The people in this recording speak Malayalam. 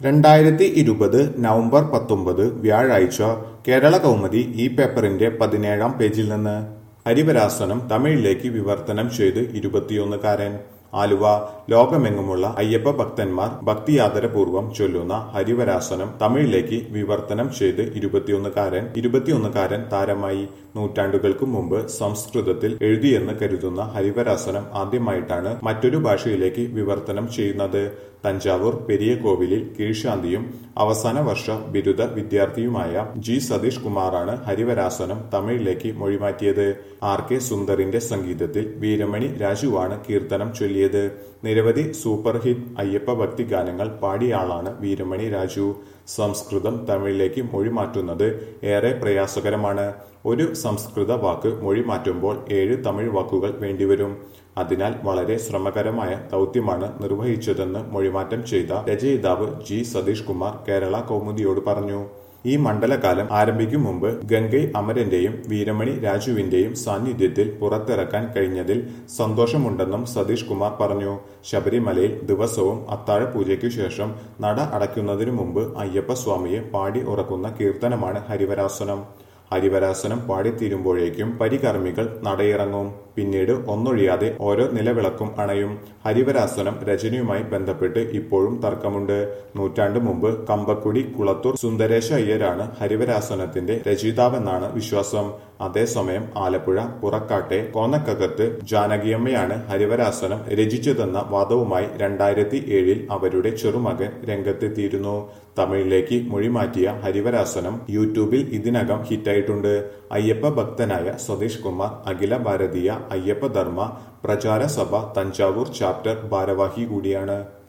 രണ്ടായിരത്തി ഇരുപത് നവംബർ പത്തൊമ്പത് വ്യാഴാഴ്ച കേരള കൗമുദി ഈ പേപ്പറിന്റെ പതിനേഴാം പേജിൽ നിന്ന് ഹരിവരാസനം തമിഴിലേക്ക് വിവർത്തനം ചെയ്ത് ഇരുപത്തിയൊന്നുകാരൻ ആലുവ ലോകമെങ്ങുമുള്ള അയ്യപ്പ ഭക്തന്മാർ ഭക്തിയാദരപൂർവ്വം ചൊല്ലുന്ന ഹരിവരാസനം തമിഴിലേക്ക് വിവർത്തനം ചെയ്ത് ഇരുപത്തിയൊന്നുകാരൻ ഇരുപത്തിയൊന്നുകാരൻ താരമായി നൂറ്റാണ്ടുകൾക്ക് മുമ്പ് സംസ്കൃതത്തിൽ എഴുതിയെന്ന് കരുതുന്ന ഹരിവരാസനം ആദ്യമായിട്ടാണ് മറ്റൊരു ഭാഷയിലേക്ക് വിവർത്തനം ചെയ്യുന്നത് തഞ്ചാവൂർ പെരിയ കോവിലിൽ കീഴ്ശാന്തിയും അവസാന വർഷ ബിരുദ വിദ്യാർത്ഥിയുമായ ജി സതീഷ് കുമാറാണ് ഹരിവരാസനം തമിഴിലേക്ക് മൊഴിമാറ്റിയത് ആർ കെ സുന്ദറിന്റെ സംഗീതത്തിൽ വീരമണി രാജുവാണ് കീർത്തനം ചൊല്ലിയത് നിരവധി സൂപ്പർ ഹിറ്റ് അയ്യപ്പ ഭക്തി ഗാനങ്ങൾ പാടിയ ആളാണ് വീരമണി രാജു സംസ്കൃതം തമിഴിലേക്ക് മൊഴി മാറ്റുന്നത് ഏറെ പ്രയാസകരമാണ് ഒരു സംസ്കൃത വാക്ക് മൊഴി മാറ്റുമ്പോൾ ഏഴ് തമിഴ് വാക്കുകൾ വേണ്ടിവരും അതിനാൽ വളരെ ശ്രമകരമായ ദൗത്യമാണ് നിർവഹിച്ചതെന്ന് മൊഴിമാറ്റം ചെയ്ത രചയിതാവ് ജി സതീഷ് കുമാർ കേരള കൗമുദിയോട് പറഞ്ഞു ഈ മണ്ഡലകാലം ആരംഭിക്കും മുമ്പ് ഗംഗൈ അമരന്റെയും വീരമണി രാജുവിന്റെയും സാന്നിധ്യത്തിൽ പുറത്തിറക്കാൻ കഴിഞ്ഞതിൽ സന്തോഷമുണ്ടെന്നും സതീഷ് കുമാർ പറഞ്ഞു ശബരിമലയിൽ ദിവസവും അത്താഴ പൂജയ്ക്കു ശേഷം നട അടയ്ക്കുന്നതിനു മുമ്പ് അയ്യപ്പ സ്വാമിയെ പാടി ഉറക്കുന്ന കീർത്തനമാണ് ഹരിവരാസനം ഹരിവരാസനം പാടിത്തീരുമ്പോഴേക്കും പരികർമ്മികൾ നടയിറങ്ങും പിന്നീട് ഒന്നൊഴിയാതെ ഓരോ നിലവിളക്കും അണയും ഹരിവരാസനം രചനയുമായി ബന്ധപ്പെട്ട് ഇപ്പോഴും തർക്കമുണ്ട് നൂറ്റാണ്ട് മുമ്പ് കമ്പക്കുടി കുളത്തൂർ സുന്ദരേശ അയ്യരാണ് ഹരിവരാസനത്തിന്റെ രചയിതാവെന്നാണ് വിശ്വാസം അതേസമയം ആലപ്പുഴ പുറക്കാട്ടെ കോന്നക്കകത്ത് ജാനകിയമ്മയാണ് ഹരിവരാസനം രചിച്ചതെന്ന വാദവുമായി രണ്ടായിരത്തി ഏഴിൽ അവരുടെ ചെറുമകൻ രംഗത്തെത്തിയിരുന്നു തമിഴിലേക്ക് മൊഴിമാറ്റിയ ഹരിവരാസനം യൂട്യൂബിൽ ഇതിനകം ഹിറ്റായിട്ടുണ്ട് അയ്യപ്പ ഭക്തനായ സതീഷ് കുമാർ അഖില ഭാരതീയ അയ്യപ്പ ധർമ്മ പ്രചാര സഭ തഞ്ചാവൂർ ചാപ്റ്റർ ഭാരവാഹി കൂടിയാണ്